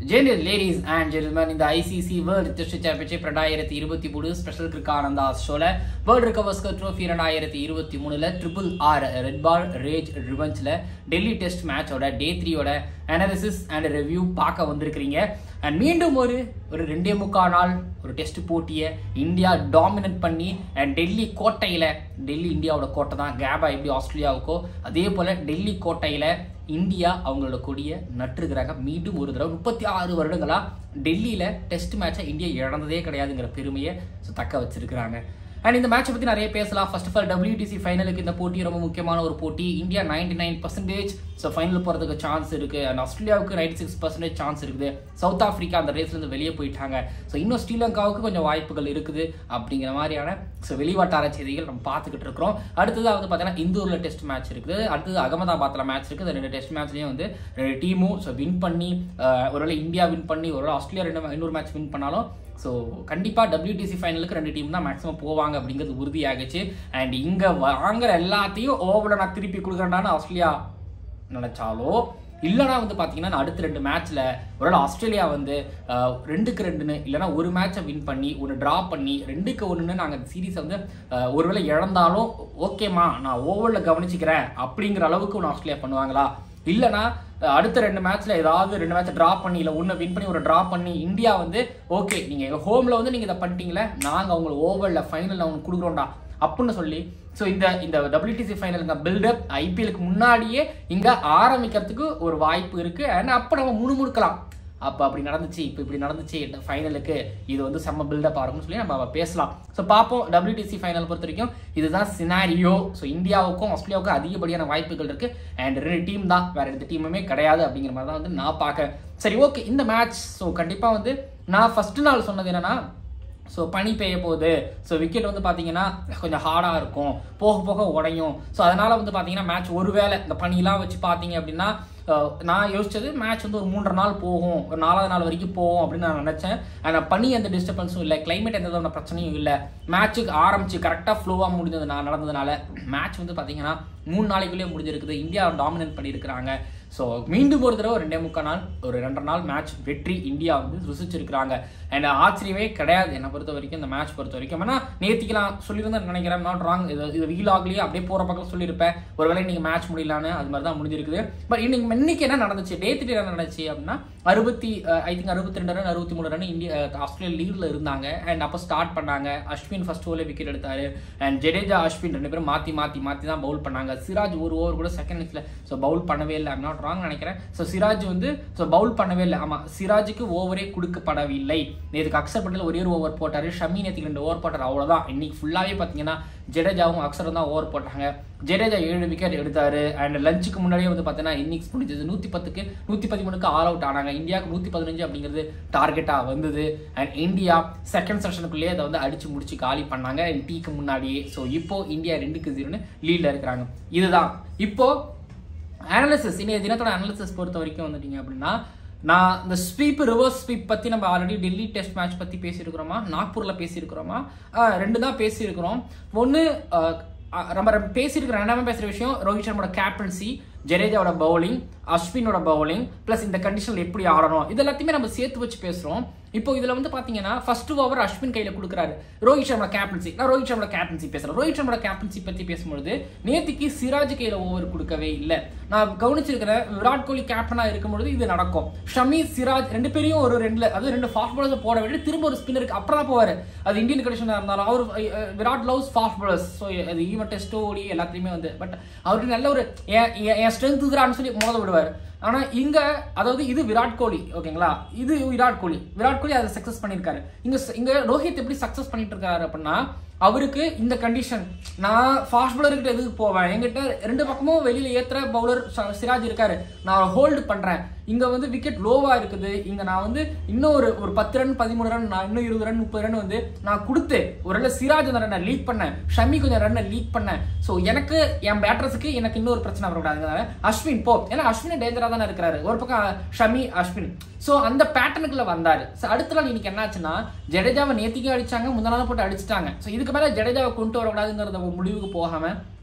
general ladies and gentleman இந்த ICC world test championship ரெண்டாயிரத்தி இருபத்தி மூணு ஸ்பெஷல் கிரிக்கானந்தா ஷோல வேர்ல்டு கவர்ஸ்கர் ட்ரோஃபி ரெண்டாயிரத்தி இருபத்தி மூணுல triple R red ball rage ரிவஞ்சில் டெல்லி டெஸ்ட் மேட்சோட டே த்ரீயோட அனாலிசிஸ் அண்ட் ரிவ்யூ பார்க்க வந்திருக்கிறீங்க அண்ட் மீண்டும் ஒரு ஒரு ரெண்டே முக்கால் நாள் ஒரு டெஸ்ட் போட்டியை இந்தியா டாமினேட் பண்ணி அண்ட் டெல்லி கோட்டையில் டெல்லி இந்தியாவோட கோட்டை தான் கேபா எப்படி ஆஸ்திரேலியாவுக்கோ அதே போல் டெல்லி கோட்டையில் இந்தியா அவங்களோட கொடியை நட்டுருக்கிறாங்க மீண்டும் ஒரு தடவை முப்பத்தி ஆறு வருடங்களா டெல்லியில் டெஸ்ட் மேட்சை இந்தியா இழந்ததே கிடையாதுங்கிற பெருமையை ஸோ தக்க வச்சிருக்கிறாங்க அண்ட் இந்த மேட்சை பற்றி நிறைய பேசலாம் ஃபர்ஸ்ட் ஆஃப் ஆல் WTC ஃபைனலுக்கு இந்த போட்டி ரொம்ப முக்கியமான ஒரு போட்டி India ninety nine percentage so final போகிறதுக்கு சான்ஸ் இருக்குது அண்ட் ஆஸ்திரேலியாவுக்கு நைன்டி சிக்ஸ் பர்சன்டேஜ் சான்ஸ் இருக்குது சவுத் ஆஃப்ரிக்கா அந்த ரேஸ்லேருந்து வெளியே போயிட்டாங்க ஸோ இன்னும் ஸ்ரீலங்காவுக்கு கொஞ்சம் வாய்ப்புகள் இருக்குது அப்படிங்கிற மாதிரியான ஸோ வெளிவட்டார செய்திகள் நம்ம பார்த்துக்கிட்டு இருக்கிறோம் அடுத்ததாக வந்து பார்த்தீங்கன்னா இந்தூரில் டெஸ்ட் மேட்ச் இருக்குது அடுத்தது அகமதாபாத்தில் மேட்ச் இருக்குது அந்த ரெண்டு டெஸ்ட் மேட்ச்லேயும் வந்து ரெண்டு டீமும் ஸோ வின் பண்ணி அஹ், ஒருவேளை இந்தியா வின் பண்ணி ஒருவேளை ஆஸ்திரேலியா ரெண்டு இன்னொரு மேட்ச் வின் பண்ணாலும் ஸோ கண்டிப்பாக WTC ஃபைனலுக்கு ரெண்டு டீம் தான் மேக்ஸிமம் போவாங்க அப்படிங்கிறது உறுதியாகிச்சு அண்ட் இங்கே வாங்குற எல்லாத்தையும் ஓவரில் நான் திருப்பி கொடுக்குறேன்டான்னு ஆஸ்திரேலியா நினச்சாலோ இல்லைனா வந்து பார்த்தீங்கன்னா நான் அடுத்த ரெண்டு மேட்ச்சில் ஒருவேளை ஆஸ்திரேலியா வந்து அஹ், ரெண்டுக்கு ரெண்டுன்னு இல்லைனா ஒரு மேட்சை வின் பண்ணி ஒன்று ட்ரா பண்ணி ரெண்டுக்கு ஒன்றுன்னு நாங்கள் சீரீஸ் வந்து அஹ், ஒருவேளை இழந்தாலும் ஓகேம்மா நான் ஓவரில் கவனிச்சுக்கிறேன் அப்படிங்கிற அளவுக்கு ஒன்று ஆஸ்திரேலியா பண்ணுவாங்களா இல்லைனா அஹ், அடுத்த ரெண்டு மேட்ச்ல ஏதாவது ரெண்டு மேட்ச் டிரா பண்ணி இல்லை ஒன்று வின் பண்ணி ஒரு டிரா பண்ணி இந்தியா வந்து ஓகே நீங்கள் எங்கள் ஹோமில் வந்து நீங்கள் இதை பண்ணிட்டீங்களே நாங்கள் உங்களுக்கு ஓவரில் ஃபைனலில் அவங்களுக்கு கொடுக்குறோம்டா அப்படின்னு சொல்லி ஸோ இந்த இந்த WTC ஃபைனல் இந்த பில்டப் ஐபிஎலுக்கு முன்னாடியே இங்கே ஆரம்பிக்கிறதுக்கு ஒரு வாய்ப்பு இருக்குது அண்ட் அப்போ நம்ம முணுமுணுக்கலாம் அப்போ அப்படி நடந்துச்சு இப்போ இப்படி நடந்துச்சு இந்த ஃபைனலுக்கு இது வந்து செம்ம பில்டப் ஆகும்னு சொல்லி நம்ம பேசலாம் ஸோ பார்ப்போம் WTC ஃபைனல் பொறுத்த வரைக்கும் இதுதான் சினாரியோ ஸோ இந்தியாவுக்கும் ஆஸ்திரேலியாவுக்கும் அதிகப்படியான வாய்ப்புகள் இருக்கு அண்ட் ரெண்டு டீம் தான் வேற எந்த டீமுமே கிடையாது அப்படிங்கிற மாதிரி தான் வந்து நான் பார்க்கறேன் சரி ஓகே இந்த மேட்ச் ஸோ கண்டிப்பாக வந்து நான் ஃபர்ஸ்ட் நாள் சொன்னது என்னன்னா ஸோ பனி பெய்ய போகுது ஸோ விக்கெட் வந்து பார்த்தீங்கன்னா கொஞ்சம் ஹார்டாக இருக்கும் போக போக உடையும் ஸோ அதனால் வந்து பார்த்தீங்கன்னா மேட்ச் ஒருவேளை இந்த பனிலாம் வச்சு பார்த்தீங்க அப்படின்னா அஹ், நான் யோசிச்சது மேட்ச் வந்து ஒரு மூன்றரை நாள் போகும் ஒரு நாலாவது நாள் வரைக்கும் போகும் அப்படின்னு நான் நினச்சேன் ஆனால் பனி எந்த டிஸ்டர்பன்ஸும் இல்லை கிளைமேட் எந்த விதமான பிரச்சனையும் இல்லை மேட்ச்சுக்கு ஆரம்பிச்சு கரெக்டாக ஃப்ளோவாக முடிஞ்சது நான் நடந்ததுனால மேட்ச் வந்து பார்த்தீங்கன்னா மூணு நாளைக்குள்ளேயே முடிஞ்சிருக்குது இந்தியா டாமினேட் பண்ணியிருக்கிறாங்க ஸோ மீண்டும் ஒரு தடவை ரெண்டே முக்கால் நாள் ஒரு ரெண்டரை நாள் மேட்ச் வெற்றி இந்தியா வந்து ருசிச்சிருக்கிறாங்க அண்ட் ஆச்சரியமே கிடையாது என்னை பொறுத்த வரைக்கும் இந்த மேட்ச் பொறுத்த வரைக்கும் ஏன்னா நேத்திக்கு நான் சொல்லியிருந்தேன் நினைக்கிறேன் நாட் ராங் இது இது வீலாக்லேயே அப்படியே போகிற பக்கம் சொல்லியிருப்பேன் ஒருவேளை நீங்கள் மேட்ச் முடியலான்னு அது மாதிரி தான் முடிஞ்சிருக்குது பட் இன்னைக்கு இன்னைக்கு என்ன நடந்துச்சு டே த்ரீ என்ன நடந்துச்சு அப்படின்னா அறுபத்தி ஐ திங்க் அறுபத்தி ரெண்டு ரன் அறுபத்தி மூணு ரன் இந்தியா ஆஸ்திரேலியா லீடில் இருந்தாங்க அண்ட் அப்போ ஸ்டார்ட் பண்ணாங்க அஸ்வின் ஃபர்ஸ்ட் ஓவரில் விக்கெட் எடுத்தாரு அண்ட் ஜடேஜா அஸ்வின் ரெண்டு பேரும் மாற்றி மாற்றி மாற்றி தான் பவுல் பண்ணாங்க சிராஜ் ஒரு ஓவர் கூட செகண்ட் இன்னிங்ஸில் ஸோ பவுல் பண்ணவே இல்லை ஐம் நாட் ராங் நினைக்கிறேன் ஸோ சிராஜ் வந்து ஸோ பவுல் பண்ணவே இல்லை ஆமாம் சிராஜுக்கு ஓவரே கொடுக்கப்படவில்லை நேற்றுக்கு அக்சர் பட்டேல் ஒரே ஒரு ஓவர் போட்டார் ஷமி நேற்றுக்கு ரெண்டு ஓவர் போட்டார் அவ்வளோதான் இன்னைக்கு ஃபுல்லாகவே பார்த்தீங்கன்னா ஜடேஜாவும் அக்சரும் தான் ஓவர் போட்டாங்க ஜடேஜா ஏழு விக்கெட் எடுத்தாரு அண்ட் லஞ்சுக்கு முன்னாடியே வந்து பார்த்தீங்கன்னா இன்னிங்ஸ் முடிஞ்சது நூற்றி பத்துக்கு நூற்றி பதிமூணுக்கு ஆல் அவுட் ஆனாங்க இந்தியாவுக்கு நூற்றி பதினஞ்சு அப்படிங்கிறது டார்கெட்டாக வந்தது அண்ட் இந்தியா செகண்ட் செஷனுக்குள்ளேயே அதை வந்து அடிச்சு முடிச்சு காலி பண்ணாங்க டீக்கு முன்னாடியே ஸோ இப்போ இந்தியா ரெண்டுக்கு ஜீரோன்னு லீடில் இருக்கிறாங்க இதுதான் இப்போ அனாலிசிஸ் இன்றைய தினத்தோட அனாலிசிஸ் பொறுத்த வரைக்கும் வந்துட்டீங்க அப்படின்னா நான் இந்த ஸ்வீப் ரிவர்ஸ் ஸ்வீப் பற்றி நம்ம ஆல்ரெடி டெல்லி டெஸ்ட் மேட்ச் பற்றி பேசியிருக்கிறோமா நாக்பூரில் பேசியிருக்கிறோமா ஆஹ் ரெண்டு தான் பேசியிருக்கிறோம் ஒன்று நம்ம ரெ- பேசியிருக்கிற ரெண்டாமே பேசுகிற விஷயம் ரோஹித் சர்மாவோட கேப்டன்சி ஜடேஜாவோட பவுலிங் அஸ்வினோட பவுலிங் ப்ளஸ் இந்த கண்டிஷனில் எப்படி ஆடணும் இது எல்லாத்தையுமே நம்ம சேர்த்து வச்சு பேசுகிறோம் இப்போ இதில் வந்து பார்த்தீங்கன்னா ஃபர்ஸ்ட் ஓவர் அஸ்வின் கையில் கொடுக்குறாரு ரோஹித் சர்மா கேப்டன்சி நான் ரோஹித் சர்மா கேப்டன்சி பேசுகிறேன் ரோஹித் சர்மா கேப்டன்சி பற்றி பேசும்பொழுது நேத்திக்கு சிராஜ் கையில் ஓவர் கொடுக்கவே இல்லை நான் கவனிச்சிருக்கிறேன் விராட் கோலி கேப்டனாக இருக்கும்பொழுது இது நடக்கும் ஷமி சிராஜ் ரெண்டு பேரையும் ஒரு ரெண்டுல அது ரெண்டு ஃபாஸ்ட் பாலர்ஸ் போட வேண்டிய திரும்ப ஒரு ஸ்பின்னருக்கு அப்புறம் தான் போவார் அது இந்தியன் கண்டிஷனாக இருந்தாலும் அவர் ah, Virat loves fast bowlers so அது ஈவன் டெஸ்டோ ஓடி எல்லாத்தையுமே வந்து பட் அவருக்கு நல்ல ஒரு என் என்- என் ஸ்ட்ரென்த் இதுறான்னு சொல்லி மோத விடுவார் ஆனா இங்க அதாவது இது விராட் கோலி ஓகேங்களா இது விராட் கோலி விராட் கோலி அதை சக்சஸ் பண்ணியிருக்காரு இங்க ச- இங்க ரோஹித் எப்படி சக்சஸ் பண்ணிட்டு இருக்காரு அப்படின்னா அவருக்கு இந்த கண்டிஷன் நான் ஃபாஸ்ட் பவுலர்கிட்ட எதுக்கு போவேன் என்கிட்ட ரெண்டு பக்கமும் வெளியில ஏத்துற பவுலர் சிராஜ் இருக்காரு நான் ஹோல்டு பண்றேன் இங்க வந்து விக்கெட் லோவா இருக்குது இங்க நான் வந்து இன்னும் ஒரு ஒரு பத்து ரன் பதிமூணு ரன் நான் இன்னும் இருபது ரன் முப்பது ரன் வந்து நான் கொடுத்து ஒரு சிராஜ் அந்த ரன்னை லீக் பண்ணேன் ஷமி கொஞ்சம் ரன்னை லீக் பண்ணேன் ஸோ எனக்கு என் பேட்டர்ஸுக்கு எனக்கு இன்னொரு பிரச்சனை வரக்கூடாதுங்கிறதால அஸ்வின் போ ஏன்னா அஸ்வின் டேஞ்சரா தானே இருக்கிறாரு ஒரு பக்கம் ஷமி அஸ்வின் ஸோ அந்த பேட்டர்னுக்குள்ள வந்தாரு ஸோ அடுத்த நாள் இன்னைக்கு என்னாச்சுன்னா ஜடேஜாவை நேத்திக்கு அடிச்சாங்க முந்தா நாள் போட்டு அடிச்சிட்டாங்க ஸோ இதுக்கு மேல ஜடேஜாவை கொண்டு வரக்கூடாதுங்கிறத ஒரு முடிவுக்கு போகாம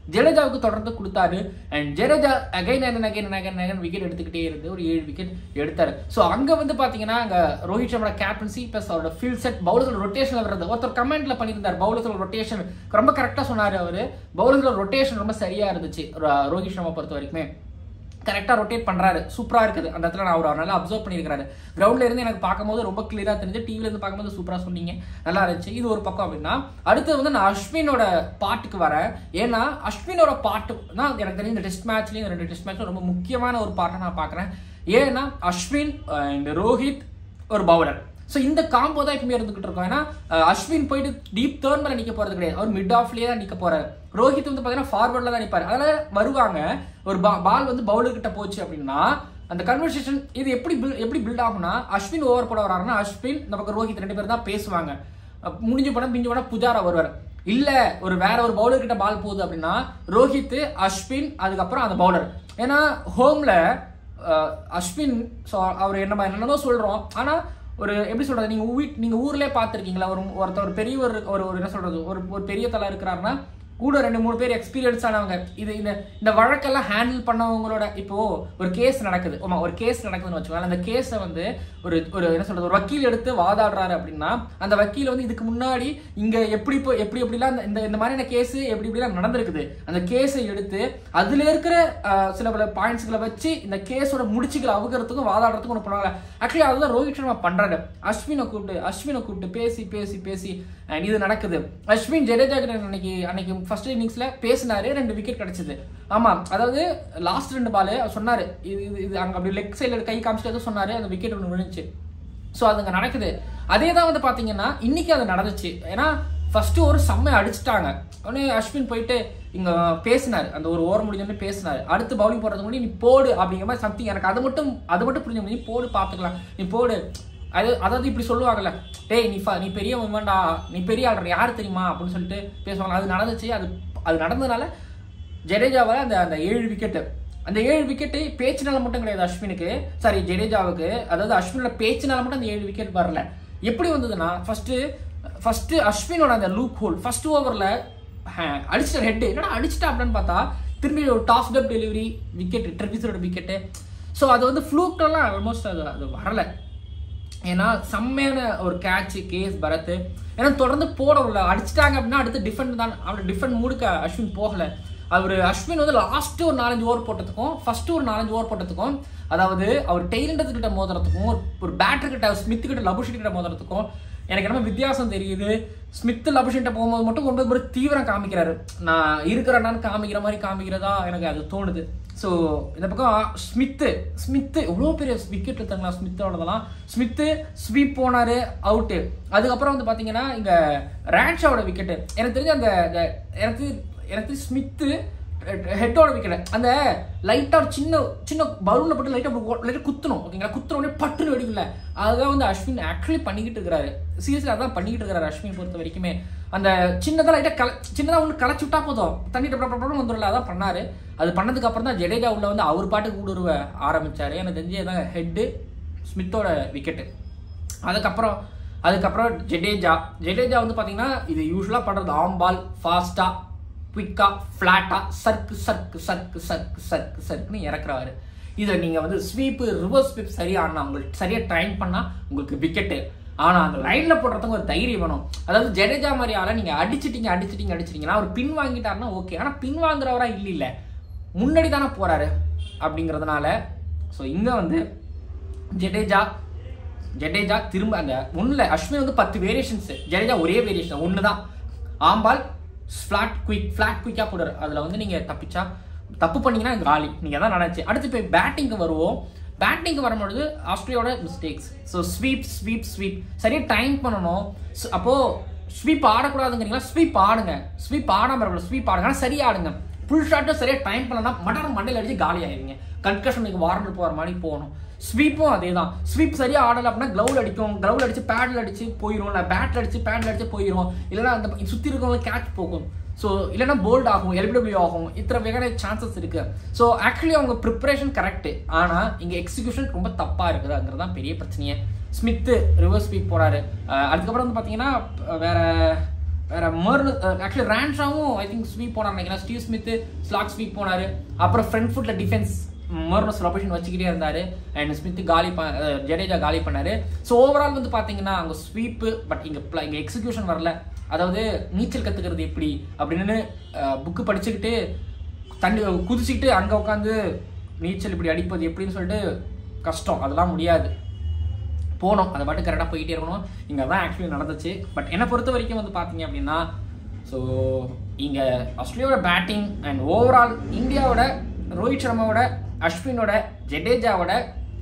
ஜடேஜாவுக்கு தொடர்ந்து கொடுத்தாரு and Jadeja again and again again again wicket எடுத்துக்கிட்டே இருந்து ஒரு ஏழு விக்கெட் எடுத்தாரு ஸோ அங்க வந்து பாத்தீங்கன்னா அங்க ரோஹித் சர்மா கேப்டன்சி ப்ளஸ் அவரோட ஃபீல் செட் பவுலர்கள் ரொட்டேஷன்ல வர்றது ஒருத்தர் கமெண்ட்ல பண்ணியிருந்தார் பவுலர்கள் ரொட்டேஷன் ரொம்ப கரெக்டா சொன்னாரு அவரு பவுலர்கள் ரொட்டேஷன் ரொம்ப சரியா இருந்துச்சு ரோ- ரோஹித் சர்மா பொறுத்த வரைக்குமே கரெக்டாக ரொட்டேட் பண்ணுறாரு சூப்பராக இருக்குது அந்த இடத்துல நான் அவர் நல்லா அப்சர்வ் பண்ணியிருக்காரு கிரவுண்ட்ல இருந்து எனக்கு பார்க்கும்போது ரொம்ப கிளியராக தெரிஞ்சு டிவில இருந்து பார்க்கும்போது சூப்பராக சொன்னீங்க நல்லா இருந்துச்சு இது ஒரு பக்கம் அப்படின்னா அடுத்து வந்து நான் அஸ்வினோட பாட்டுக்கு வரேன் ஏன்னா அஸ்வினோட பாட்டு தான் எனக்கு தெரிஞ்ச இந்த டெஸ்ட் மேட்ச்லேயும் இந்த ரெண்டு டெஸ்ட் மேட்ச்ல ரொம்ப முக்கியமான ஒரு பாட்டை நான் பார்க்குறேன் ஏன்னா அஸ்வின் அண்ட் ரோஹித் ஒரு பவுலர் ஸோ இந்த காம்போ தான் எப்பவுமே இருந்துகிட்டு இருக்கோம் ஏன்னா அஹ், அஸ்வின் போயிட்டு டீப் டேர்ன் மேல நிக்க போறது கிடையாது அவர் மிட் ஆஃப்லயே தான் நிக்க போறாரு ரோஹித் வந்து பாத்தீங்கன்னா ஃபார்வர்ட்ல தான் நிப்பாரு அதனால வருவாங்க ஒரு பால் வந்து பவுலர் கிட்ட போச்சு அப்படின்னா அந்த கன்வர்சேஷன் இது எப்படி build- எப்படி பில்ட் ஆகும்னா அஸ்வின் ஓவர் போட வராருன்னா அஸ்வின் இந்த பக்கம் ரோஹித் ரெண்டு பேரும் தான் பேசுவாங்க அஹ், முடிஞ்சு போனா பிஞ்சு போனா புஜாரா வருவார் இல்ல ஒரு வேற ஒரு பவுலர் கிட்ட பால் போகுது அப்படின்னா ரோஹித் அஸ்வின் அதுக்கப்புறம் அந்த பவுலர் ஏன்னா ஹோம்ல அஹ் அஸ்வின் ஸோ அவர் என்ன என்னென்னமோ சொல்றோம் ஆனா ஒரு எப்படி சொல்றது நீங்க வீட் நீங்க ஊர்லயே பார்த்துருக்கீங்களா ஒரு ஒருத்தர் ஒரு பெரியவர் ஒரு ஒரு என்ன சொல்றது ஒரு ஒரு பெரிய தலை இருக்கிறாருன்னா கூட ரெண்டு மூணு பேர் எக்ஸ்பீரியன்ஸ் ஆனவங்க இது இந்த இந்த வழக்கெல்லாம் ஹேண்டில் பண்ணவங்களோட இப்போ ஒரு கேஸ் நடக்குது ஆமா ஒரு கேஸ் நடக்குதுன்னு வச்சுக்கோங்க அந்த கேஸை வந்து ஒரு ஒரு என்ன சொல்றது ஒரு வக்கீல் எடுத்து வாதாடுறாரு அப்படின்னா அந்த வக்கீல் வந்து இதுக்கு முன்னாடி இங்க எப்படி இப்போ எப்படி எப்படிலாம் இந்த- இந்த இந்த மாதிரியான கேஸ் எப்படி எப்படிலாம் நடந்திருக்குது அந்த கேஸை எடுத்து அதுல இருக்கிற அஹ், சில பல பாயிண்ட்ஸ்களை வச்சு இந்த கேஸோட முடிச்சுகளை அவுக்கிறதுக்கும் வாதாடுறதுக்கும் ஒன்று பண்ணுவாங்க ஆக்சுவலி அதுதான் ரோஹித் சர்மா பண்றாரு அஸ்வினை கூப்பிட்டு அஸ்வினை கூப்பிட்டு பேசி பேசி பேசி and இது நடக்குது அஸ்வின் ஜடேஜா கிட்ட அன்னைக்கு அன்னைக்கு ஃபர்ஸ்ட் இன்னிங்ஸ்ல பேசினாரு ரெண்டு விக்கெட் கிடைச்சது ஆமா அதாவது லாஸ்ட் ரெண்டு பால் சொன்னாரு இது இது- இது அங்க அப்படி லெக் சைடுல கை காமிச்சிட்டு ஏதோ சொன்னாரு அந்த விக்கெட் ஒன்று விழுந்துச்சு ஸோ அது அங்கே நடக்குது அதே தான் வந்து பார்த்தீங்கன்னா இன்னைக்கு அது நடந்துச்சு ஏன்னா ஃபர்ஸ்ட் ஒரு செம்மை அடிச்சிட்டாங்க உடனே அஸ்வின் போயிட்டு இங்க பேசினார் அந்த ஒரு ஓவர் முடிஞ்சோடனே பேசினார் அடுத்து பவுலிங் போடுறதுக்கு முன்னாடி நீ போடு அப்படிங்கிற மாதிரி சம்திங் எனக்கு அது மட்டும் அது மட்டும் புரிஞ்ச முடியும் நீ போடு பார்த்துக்கலாம் நீ போடு அது அதாவது இப்படி சொல்லுவாங்கல்ல டேய் நீ ஃப- நீ பெரிய வேண்டா நீ பெரிய ஆள்ற யார் தெரியுமா அப்படின்னு சொல்லிட்டு பேசுவாங்க அது நடந்துச்சு அது அது நடந்ததுனால ஜடேஜாவால் அந்த அந்த ஏழு விக்கெட்டு அந்த ஏழு விக்கெட்டு பேச்சினால மட்டும் கிடையாது அஸ்வினுக்கு சாரி ஜடேஜாவுக்கு அதாவது அஸ்வினோட பேச்சினால மட்டும் அந்த ஏழு விக்கெட் வரல எப்படி வந்ததுன்னா ஃபர்ஸ்ட் ஃபர்ஸ்ட் அஸ்வினோட அந்த லூப் ஹோல் ஃபர்ஸ்ட் ஓவர்ல அடிச்சிட்ட ஹெட் என்னடா அடிச்சிட்டா அப்படின்னு பார்த்தா திரும்பி ஒரு டாஸ் டப் டெலிவரி விக்கெட் ட்ரெவிஸரோட விக்கெட்டு ஸோ அது வந்து ஃப்ளூக்கெல்லாம் ஆல்மோஸ்ட் அது அது வரல ஏன்னா செம்மையான ஒரு கேட்ச் கேஸ் பரத் ஏன்னா தொடர்ந்து போடல அடிச்சிட்டாங்க அப்படின்னா அடுத்து டிஃபெண்ட் தான் அவரோட டிஃபெண்ட் மூடுக்க அஸ்வின் போகல அவர் அஸ்வின் வந்து லாஸ்ட் ஒரு நாலஞ்சு ஓவர் போட்டதுக்கும் ஃபர்ஸ்ட் ஒரு நாலஞ்சு ஓவர் போட்டதுக்கும் அதாவது அவர் டெய்லண்டத்து கிட்ட மோதுறதுக்கும் ஒரு- ஒரு பேட்டர் கிட்ட ஸ்மித் கிட்ட லபுஷி கிட்ட மோதுறதுக்கும் எனக்கு என்ன வித்தியாசம் தெரியுது ஸ்மித் லபுஷன்ட்ட போகும்போது மட்டும் ரொம்ப ஒரு தீவிரம் காமிக்கிறாரு நான் இருக்கிறேன்னு காமிக்கிற மாதிரி காமிக்கிறதா எனக்கு அது தோணுது ஸோ இந்த பக்கம் ஸ்மித்து ஸ்மித்து எவ்வளோ பெரிய விக்கெட் எடுத்தாங்களா ஸ்மித்தோடதெல்லாம் ஸ்மித்து ஸ்வீப் போனாரு அவுட்டு அதுக்கப்புறம் வந்து பார்த்தீங்கன்னா இங்கே ரேட்ஷாவோட விக்கெட்டு எனக்கு தெரிஞ்ச அந்த அந்த எனக்கு எனக்கு ஸ்மித்து ஹெட்டோட விக்கெட் அந்த லைட்டா ஒரு சின்ன சின்ன பலூன்ல போட்டு லைட்டா லைட்டா குத்தணும் ஓகேங்களா குத்துற உடனே பட்டுன்னு வெடிக்கல அதுதான் வந்து அஸ்வின் ஆக்சுவலி பண்ணிக்கிட்டு இருக்கிறாரு சீரியஸ்லி அதான் பண்ணிக்கிட்டு இருக்கிறாரு அஸ்வின் பொறுத்த வரைக்குமே அந்த சின்னதா லைட்டா கல சின்னதா ஒன்று களைச்சு விட்டா போதும் தண்ணி டப்பு வந்துடல அதான் பண்ணாரு அது பண்ணதுக்கு அப்புறம் தான் ஜடேஜா உள்ள வந்து அவர் பாட்டுக்கு ஊடுருவ ஆரம்பிச்சாரு எனக்கு தெரிஞ்சு தான் ஹெட்டு ஸ்மித்தோட விக்கெட்டு அதுக்கப்புறம் அதுக்கப்புறம் ஜடேஜா ஜடேஜா வந்து பார்த்தீங்கன்னா இது யூஸ்வலாக பண்ணுறது ஆம் பால் ஃபாஸ்ட்டாக குவிக்காக ஃப்ளாட்டாக சர்க்கு சர்க்கு சர்க்கு சர்க்கு சர்க்கு சர்க்குன்னு இறக்குறாரு இதை நீங்கள் வந்து ஸ்வீப்பு ரிவர்ஸ் ஸ்வீப் சரியா ஆடினா உங்களுக்கு சரியாக ட்ரைன் பண்ணால் உங்களுக்கு விக்கெட்டு ஆனால் அந்த லைனில் போடுறதுக்கு ஒரு தைரியம் வேணும் அதாவது ஜடேஜா மாதிரி ஆளை நீங்கள் அடிச்சிட்டீங்க அடிச்சிட்டீங்க அடிச்சிட்டீங்கன்னா அவர் பின் வாங்கிட்டாருன்னா ஓகே ஆனால் பின் வாங்குறவரா இல்லை இல்லை முன்னாடி தானே போகிறாரு அப்படிங்கிறதுனால ஸோ இங்கே வந்து ஜடேஜா ஜடேஜா திரும்ப அந்த ஒண்ணுல அஸ்வின் வந்து பத்து வேரியேஷன்ஸ் ஜடேஜா ஒரே வேரியேஷன் ஒன்று தான் ஆம்பால் ஃப்ளாட் குயிக் ஃப்ளாட் குயிக்காக போடுற அதில் வந்து நீங்கள் தப்பிச்சா தப்பு பண்ணீங்கன்னா காலி நீங்கள் தான் நினச்சி அடுத்து போய் பேட்டிங்க்கு வருவோம் பேட்டிங்க்கு வரும்பொழுது ஆஸ்திரேலியாவோட mistakes so sweep sweep sweep சரியாக டைம் பண்ணணும் So, அப்போ ஸ்வீப் ஆடக்கூடாதுங்கிறீங்களா ஸ்வீப் ஆடுங்க ஸ்வீப் ஆடாமல் இருக்கணும் ஸ்வீப் ஆடுங்க ஆனால் சரியா ஆடுங்க ஃபுல் ஷாட்டும் சரியாக டைம் பண்ணலன்னா மடர் மண்டையில் அடிச்சு காலி ஆயிருவீங்க கன்கஷன் நீங்கள் வாரண்ட் போகிற மாதிரி போகணும் ஸ்வீப்பும் அதே தான் ஸ்வீப் சரியாக ஆடலை அப்படின்னா க்ளவுல் அடிக்கும் க்ளவுல் அடிச்சு பேடில் அடிச்சு போயிடும் இல்லை பேட்டில் அடிச்சு பேடில் அடிச்சு போயிடும் இல்லைன்னா அந்த சுற்றி இருக்கவங்க கேட்ச் போகும் ஸோ இல்லைன்னா போல்ட் ஆகும் எல்பிடபிள்யூ ஆகும் இத்தனை வகையான சான்சஸ் இருக்கு ஸோ ஆக்சுவலி அவங்க ப்ரிப்பரேஷன் கரெக்ட் ஆனால் இங்கே எக்ஸிகியூஷன் ரொம்ப தப்பாக இருக்குதுங்கிறது தான் பெரிய பிரச்சனையே ஸ்மித்து ரிவர்ஸ் ஸ்வீப் போறாரு அஹ் அதுக்கப்புறம் வந்து பார்த்தீங்கன்னா அஹ் வேற வேற மர்னு ஆக்சுவலி ரேன்ஷாவும் ஐ திங்க் ஸ்வீப் போனார் நினைக்கிறேன் ஸ்டீவ் ஸ்மித் ஸ்லாக் ஸ்வீப் போனாரு அப்புறம் ஃப்ரண்ட் ஃபுட்ல டிஃபென்ஸ் மர்னஸ் ரொபேஷன் வச்சுக்கிட்டே இருந்தாரு அண்ட் ஸ்மித் காலி ப அஹ் ஜடேஜா காலி பண்ணாரு ஸோ ஓவரால் வந்து பாத்தீங்கன்னா அங்க ஸ்வீப்பு பட் இங்க pl- இங்க எக்ஸிகியூஷன் வரல அதாவது நீச்சல் கத்துக்கிறது எப்படி அப்படின்னு புக்கு படிச்சுக்கிட்டு தண்ணி குதிச்சுக்கிட்டு அங்க உட்காந்து நீச்சல் இப்படி அடிப்பது எப்படின்னு சொல்லிட்டு கஷ்டம் அதெல்லாம் முடியாது போனோம் அதை பாட்டு கரெக்டாக போயிட்டே இருக்கணும் இங்கே தான் ஆக்சுவலி நடந்துச்சு பட் என்னை பொறுத்த வரைக்கும் வந்து பார்த்தீங்க அப்படின்னா ஸோ இங்கே ஆஸ்திரேலியாவோட பேட்டிங் அண்ட் ஓவரால் இந்தியாவோட ரோஹித் சர்மாவோட அஸ்வினோட ஜடேஜாவோட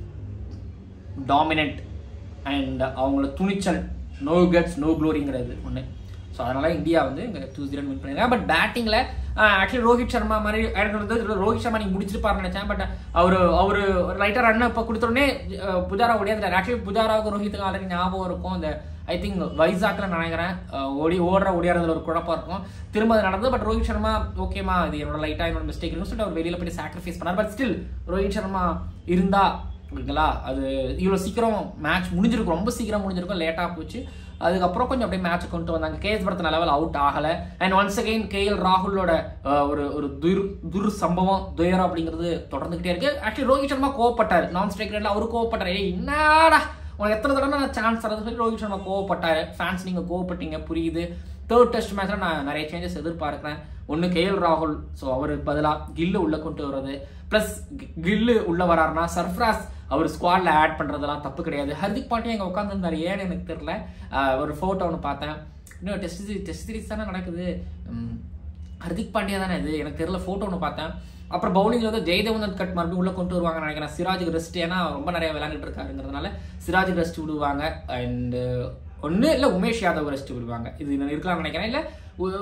டாமினன்ட் அண்ட் அவங்களோட துணிச்சல் நோ கட்ஸ் நோ க்ளோரிங்கிறது ஒன்று ஸோ அதனால இந்தியா வந்து இங்கே டூ ஜீரோ வின் பண்ணிருக்காங்க பட் பேட்டிங்கில் ஆக்சுவலி ரோஹித் சர்மா மாதிரி எனக்கு வந்து ரோஹித் சர்மா நீங்கள் முடிச்சிருப்பாருன்னு நினச்சேன் பட் அவர் அவர் லைட்டாக ரன் இப்போ கொடுத்தோடனே புஜாரா ஓடியாது ஆக்சுவலி புஜாராவுக்கு ரோஹித்துக்கு ஆல்ரெடி ஞாபகம் இருக்கும் இந்த ஐ திங்க் வைசாக்கில் நினைக்கிறேன் அஹ் ஓடி ஓடுற ஓடியாரதுல ஒரு குழப்பம் இருக்கும் திரும்ப அது நடந்தது பட் ரோஹித் சர்மா ஓகேமா இது என்னோட லைட்டாக என்னோட மிஸ்டேக் சொல்லிட்டு அவர் வெளியில் போய் சாக்ரிஃபைஸ் பண்ணார் பட் ஸ்டில் ரோஹித் சர்மா இருந்தா ஓகேங்களா அது இவ்வளோ சீக்கிரம் மேட்ச் முடிஞ்சிருக்கும் ரொம்ப சீக்கிரம் முடிஞ்சிருக்கும் லேட்டாக போச்சு அதுக்கப்புறம் கொஞ்சம் அப்படியே மேட்ச் கொண்டு வந்தாங்க கேஎஸ் பரத் லெவல் அவுட் ஆகலை அண்ட் ஒன்ஸ் அகைன் கேஎல் ராகுலோட அஹ், ஒரு ஒரு துர் துர் சம்பவம் துயரம் அப்படிங்கிறது தொடர்ந்துகிட்டே இருக்கு ஆக்சுவலி ரோஹித் சர்மா கோவப்பட்டார் நான் ஸ்ட்ரைக் ரேட்ல அவரு கோவப்பட்டார் ஏய் என்னடா உனக்கு எத்தனை தடவை நான் சான்ஸ் தரது சொல்லி ரோஹித் சர்மா கோவப்பட்டாரு ஃபேன்ஸ் நீங்க கோவப்பட்டீங்க புரியுது தேர்ட் டெஸ்ட் மேட்ச்ல நான் நிறைய சேஞ்சஸ் எதிர்பார்க்கிறேன் ஒன்று கேஎல் ராகுல் ஸோ அவருக்கு பதிலாக கில்லு உள்ள கொண்டு வர்றது ப்ளஸ் கில்லு உள்ள வராருன்னா சர்ஃப்ராஸ் அவர் ஸ்குவாட்ல ஆட் பண்றதெல்லாம் தப்பு கிடையாது ஹர்திக் பாண்டியா இங்கே உட்காந்துருந்தாரு ஏன்னு எனக்கு தெரியல ஆஹ் ஒரு ஃபோட்டோ ஒன்று பார்த்தேன் இன்னும் டெஸ்ட் டெஸ்ட் சீரிஸ் தானே நடக்குது உம், ஹர்திக் பாண்டியா தானே இது எனக்கு தெரியல ஃபோட்டோ ஒன்று பார்த்தேன் அப்புறம் பவுலிங்ல வந்து ஜெயதேவந்தன் கட் மறுபடியும் உள்ள கொண்டு வருவாங்க நினைக்கிறேன் சிராஜுக்கு ரெஸ்ட் ஏன்னா ரொம்ப நிறைய விளையாண்டுட்டு இருக்காருங்கிறதுனால சிராஜுக்கு ரெஸ்ட் விடுவாங்க அண்ட் ஒன்று இல்லை உமேஷ் யாதவ் ரெஸ்ட் விடுவாங்க இது நான் இருக்கலாம்னு நினைக்கிறேன் இல்லை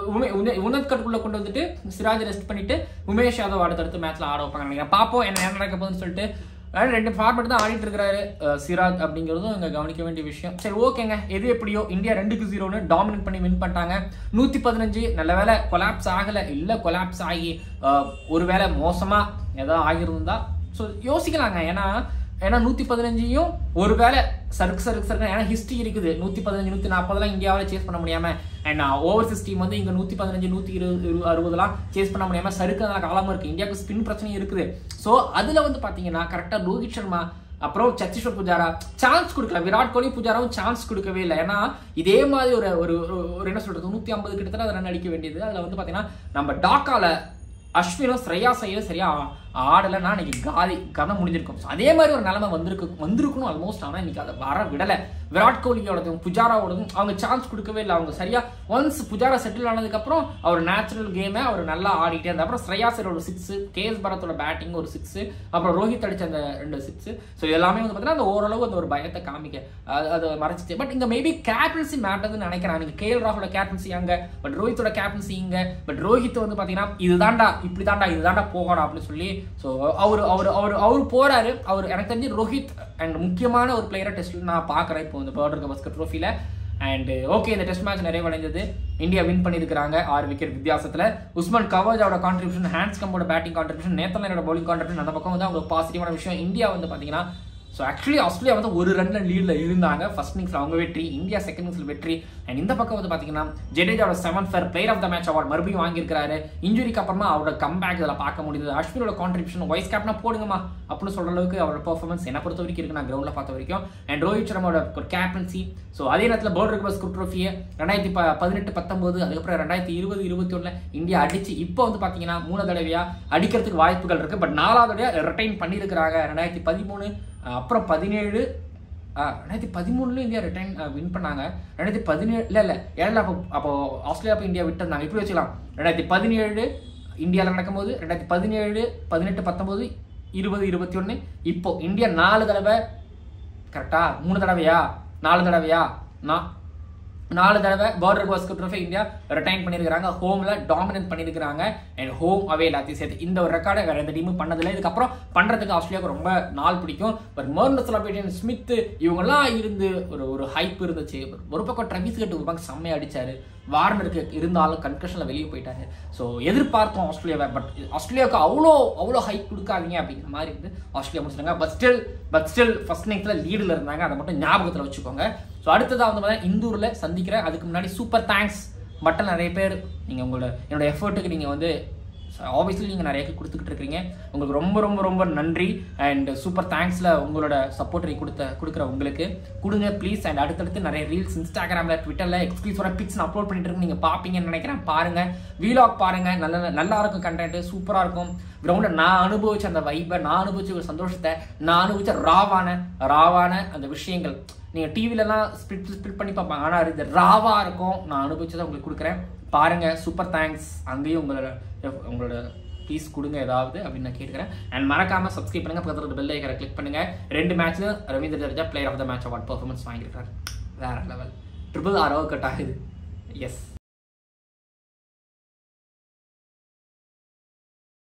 உனத் கட் உள்ள கொண்டு வந்துட்டு சிராஜ் ரெஸ்ட் பண்ணிட்டு உமேஷ் யாதவ் அடுத்தடுத்து மேட்ச்ல ஆட வைப்பாங்க நினைக்கிறேன் பார்ப்போம் என்ன என்ன நடக்க போகுதுன்னு சொல்லிட்டு அதாவது ரெண்டு ஃபார்மேட் தான் ஆடிட்டு இருக்காரு அஹ், சிராஜ் அப்படிங்கிறதும் இங்க கவனிக்க வேண்டிய விஷயம் சரி ஓகேங்க எது எப்படியோ இந்தியா ரெண்டுக்கு ஜீரோன்னு டாமினேட் பண்ணி வின் பண்ணிட்டாங்க நூத்தி பதினஞ்சு நல்ல வேலை கொலாப்ஸ் ஆகல இல்ல கொலாப்ஸ் ஆகி அஹ், ஒருவேளை மோசமா ஏதோ ஆகியிருந்தா ஸோ யோசிக்கலாங்க ஏன்னா ஏன்னா நூத்தி பதினஞ்சையும் ஒருவேளை சருக்கு சருக்கு சருக்கு ஏன்னா ஹிஸ்டரி இருக்குது நூத்தி பதினஞ்சு நூத்தி நாற்பதுலாம் இந்தியாவில் சேஸ் பண்ண முடியாம அண்ட் ஓவர்சீஸ் டீம் வந்து இங்க நூத்தி பதினஞ்சு நூத்தி இருபது இரு- அறுபதுலாம் சேஸ் பண்ண முடியாம சறுக்கு காலமும் இருக்கு இந்தியாவுக்கு ஸ்பின் பிரச்சனையும் இருக்குது ஸோ அதுல வந்து பாத்தீங்கன்னா கரெக்டா ரோஹித் சர்மா அப்புறம் சத்தீஸ்வர் புஜாரா சான்ஸ் கொடுக்கல விராட் கோலி புஜாராவும் சான்ஸ் கொடுக்கவே இல்லை ஏன்னா இதே மாதிரி ஒரு ஒரு ஒரு- ஒரு என்ன சொல்றது நூத்தி ஐம்பது கிட்டத்தட்ட அதை ரன் அடிக்க வேண்டியது அதுல வந்து பாத்தீங்கன்னா நம்ம டாக்கால அஸ்வினும் ஸ்ரேயா சையும் சரியா ஆடலைன்னா இன்னைக்கு காலி கதை முடிஞ்சிருக்கும் So, அதே மாதிரி ஒரு நிலைமை வந்திருக்கு வந்திருக்கணும் ஆல்மோஸ்ட் ஆனால் இன்னைக்கு அதை வர விடலை விராட் கோலியோடதும் புஜாராவோடதும் அவங்க சான்ஸ் கொடுக்கவே இல்லை அவங்க சரியா ஒன்ஸ் புஜாரா செட்டில் ஆனதுக்கப்புறம் அவர் நேச்சுரல் கேமை அவர் நல்லா ஆடிட்டே இருந்தார் அப்புறம் ஸ்ரேயா சைர் ஒரு சிக்ஸ் கேஎஸ் பரத்தோட பேட்டிங் ஒரு சிக்ஸ் அப்புறம் ரோஹித் அடிச்ச அந்த ரெண்டு சிக்ஸ் ஸோ எல்லாமே வந்து பார்த்தீங்கன்னா அந்த ஓரளவு அந்த ஒரு பயத்தை காமிக்க அது- அது மறைச்சிச்சு பட் இங்க மேபி கேப்டன்சி மேட்டர்னு நினைக்கிறேன் நீங்க கேஎல் ராகுலோட கேப்டன்சி அங்க பட் ரோஹித்தோட கேப்டன்சி இங்க பட் ரோஹித் வந்து பாத்தீங்கன்னா இதுதான்டா இப்படி தான்டா இதுதான்டா போகணும் அப்படின்னு சொல்லி ஸோ அவர் அவர் அவர் அவர் போறாரு அவர் எனக்கு தெரிஞ்சு ரோஹித் அண்ட் முக்கியமான ஒரு பிளேயரை டெஸ்ட் நான் பார்க்குறேன் இப்போ இந்த பவுடர் கவஸ்கர் ட்ரோஃபியில் அண்ட் ஓகே இந்த டெஸ்ட் மேட்ச் நிறைவடைந்தது இந்தியா வின் பண்ணியிருக்காங்க ஆறு விக்கெட் வித்தியாசத்துல உஸ்மான் கவாஜாவோட கான்ட்ரிபியூஷன் ஹேண்ட்ஸ் கம்போட பேட்டிங் கான்ட்ரிபியூஷன் நேத்தலனோட பவுலிங் கான்ட்ரிபியூஷன் அந்த பக்கம் வந்து அவங்க பாசிட்டிவான விஷயம் இந்தியா வந்து பாத்தீங்கன்னா ஸோ ஆக்சுவலி ஆஸ்திரேலியா வந்து ஒரு ரன்ல லீட்ல இருந்தாங்க ஃபர்ஸ்ட் இன்னிங்ஸ்ல அவங்க வெற்றி இந்தியா செகண்ட் இன்னிங்ஸ்ல வெற்றி அண்ட் இந்த பக்கம் வந்து பாத்தீங்கன்னா ஜடேஜாவோட seven fer player of the match award மறுபடியும் வாங்கியிருக்காரு இன்ஜுரிக்கு அப்புறமா அவரோட கம்பேக் இதில் பார்க்க முடியுது அஸ்வினோட கான்ட்ரிபியூஷன் வைஸ் கேப்டனா போடுங்கம்மா அப்படின்னு சொல்ற அளவுக்கு அவரோட பெர்ஃபார்மன்ஸ் என்ன பொறுத்த வரைக்கும் இருக்கு நான் கிரவுண்ட்ல பார்த்த வரைக்கும் அண்ட் ரோஹித் சர்மாவோட ஒரு கேப்டன்சி ஸோ அதே நேரத்தில் பவுலர் பஸ் ட்ரோஃபியை ரெண்டாயிரத்தி ப பதினெட்டு பத்தொன்பது அதுக்கப்புறம் ரெண்டாயிரத்தி இருபது இருபத்தி ஒண்ணுல இந்தியா அடிச்சு இப்போ வந்து பாத்தீங்கன்னா மூணு தடவையா அடிக்கிறதுக்கு வாய்ப்புகள் இருக்கு பட் நாலாவது தடவையா ரிட்டைன் பண்ணியிருக்கிறாங்க ரெண்டாயிரத்தி பதிமூணு அஹ் அப்புறம் பதினேழு அஹ் ரெண்டாயிரத்தி பதிமூணுல இந்தியா ரிட்டைன் வின் பண்ணாங்க ரெண்டாயிரத்தி பதினேழு இல்லை இல்லை ஏழு அப்போ அப்போ ஆஸ்திரேலியா போய் இந்தியா விட்டுருந்தாங்க இப்படி வச்சுக்கலாம் ரெண்டாயிரத்தி பதினேழு இந்தியாவில் நடக்கும்போது ரெண்டாயிரத்தி பதினேழு பதினெட்டு பத்தொன்பது இருபது இருபத்தி ஒன்று இப்போ இந்தியா நாலு தடவை கரெக்டா மூணு தடவையா நாலு தடவையா நான் நாலு தடவை Border Gavaskar trophy India retain பண்ணியிருக்காங்க ஹோம்ல டாமினேட் பண்ணியிருக்காங்க அண்ட் ஹோம் அவே எல்லாத்தையும் சேர்த்து இந்த ஒரு ரெக்கார்டை வேற எந்த டீமும் பண்ணதில்லை இதுக்கப்புறம் பண்றதுக்கு ஆஸ்திரேலியாவுக்கு ரொம்ப நாள் பிடிக்கும் பட் மர்னஸ் லாபேட்டியன் ஸ்மித் இவங்கெல்லாம் இருந்து ஒரு ஒரு ஹைப் இருந்துச்சு ஒரு பக்கம் ட்ரவிஸ் கட்டு ஒரு பக்கம் செம்மையா அடிச்சாரு வார்னருக்கு இருந்தாலும் கன்கஷன்ல வெளியே போயிட்டாரு ஸோ எதிர்பார்த்தோம் ஆஸ்திரேலியாவை பட் ஆஸ்திரேலியாவுக்கு அவ்வளோ அவ்வளோ ஹைப் கொடுக்காதீங்க அப்படிங்கிற மாதிரி இருந்து ஆஸ்திரேலியா முடிச்சிட்டாங்க but still but still first இன்னிங்ஸ்ல லீடில் இருந்தாங்க அதை மட்டும் ஞாபகத்தில் வச்சுக்கோங்க ஸோ அடுத்ததாக வந்து பார்த்தீங்கன்னா இந்தூரில் சந்திக்கிறேன் அதுக்கு முன்னாடி சூப்பர் தேங்க்ஸ் பட் நிறைய பேர் நீங்கள் உங்களோட என்னோட எஃபர்ட்டுக்கு நீங்கள் வந்து ஆப்வியஸ்லி நீங்கள் நிறைய கொடுத்துக்கிட்டு இருக்கீங்க உங்களுக்கு ரொம்ப ரொம்ப ரொம்ப நன்றி அண்ட் சூப்பர் தேங்க்ஸில் உங்களோட சப்போர்ட்டை கொடுத்த கொடுக்குற உங்களுக்கு கொடுங்க ப்ளீஸ் அண்ட் அடுத்தடுத்து நிறைய ரீல்ஸ் இன்ஸ்டாகிராமில் ட்விட்டரில் எக்ஸ்க்ளூசிவான பிக்ஸ் நான் அப்லோட் பண்ணிட்டு இருக்கு நீங்கள் பார்ப்பீங்கன்னு நினைக்கிறேன் பாருங்கள் வீலாக் பாருங்கள் நல்ல நல்லா இருக்கும் கண்டென்ட் சூப்பராக இருக்கும் கிரவுண்டில் நான் அனுபவிச்ச அந்த வைப்பை நான் அனுபவிச்ச ஒரு சந்தோஷத்தை நான் அனுபவிச்ச ராவான ராவான அந்த விஷயங்கள் நீங்கள் டிவிலலாம் ஸ்பிட் ஸ்பிட் பண்ணி பார்ப்பாங்க ஆனால் இது ராவாக இருக்கும் நான் அனுபவிச்சதை உங்களுக்கு கொடுக்குறேன் பாருங்க சூப்பர் தேங்க்ஸ் அங்கேயும் உங்களோட உங்களோட ப்ளீஸ் கொடுங்க ஏதாவது அப்படின்னு நான் கேட்குறேன் அண்ட் மறக்காம சப்ஸ்கிரைப் பண்ணுங்க பக்கத்தில் பெல் ஐக்கரை கிளிக் பண்ணுங்க ரெண்டு மேட்ச்ல Ravindra Jadeja player of the match award performance வாங்கியிருக்காரு வேற லெவல் ட்ரிபிள் ஆர் கட் ஆகுது எஸ்